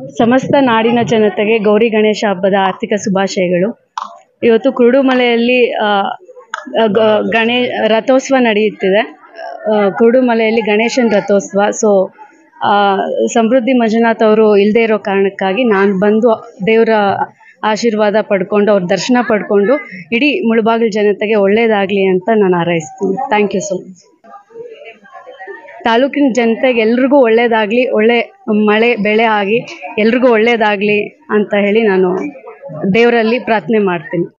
ಸಮಸ್ತ ನಾಡಿನ ಜನತೆಗೆ ಗೌರಿ ಗಣೇಶ ಹಬ್ಬದ ಆರ್ಥಿಕ ಶುಭಾಶಯಗಳು ಇವತ್ತು ಕುರುಡುಮಲೆಯಲ್ಲಿ ಆ, ಗ- ಗಣೇ ರಥೋತ್ಸವ ನಡೆಯುತ್ತಿದೆ ಆ, ಕುರುಡುಮಲೆಯಲ್ಲಿ ಗಣೇಶನ ರಥೋತ್ಸವ ಸೊ ಸಮೃದ್ಧಿ ಮಂಜುನಾಥ್ ಅವರು ಇಲ್ಲದೆ ಇರೋ ಕಾರಣಕ್ಕಾಗಿ ನಾನು ಬಂದು ದೇವರ ಆಶೀರ್ವಾದ ಪಡ್ಕೊಂಡು ಅವ್ರ ದರ್ಶನ ಪಡ್ಕೊಂಡು ಇಡೀ ಮುಳುಬಾಗಿಲು ಜನತೆಗೆ ಒಳ್ಳೆಯದಾಗಲಿ ಅಂತ ನಾನು ಹಾರೈಸ್ತೀನಿ ಥ್ಯಾಂಕ್ ಯು ಸೊ ಮಚ್ ತಾಲೂಕಿನ ಜನತೆಗೆ ಎಲ್ರಿಗೂ ಒಳ್ಳೇದಾಗಲಿ ಒಳ್ಳೆ ಮಳೆ ಬೆಳೆ ಆಗಿ ಎಲ್ರಿಗೂ ಒಳ್ಳೇದಾಗಲಿ ಅಂತ ಹೇಳಿ ನಾನು ದೇವರಲ್ಲಿ ಪ್ರಾರ್ಥನೆ ಮಾಡ್ತೀನಿ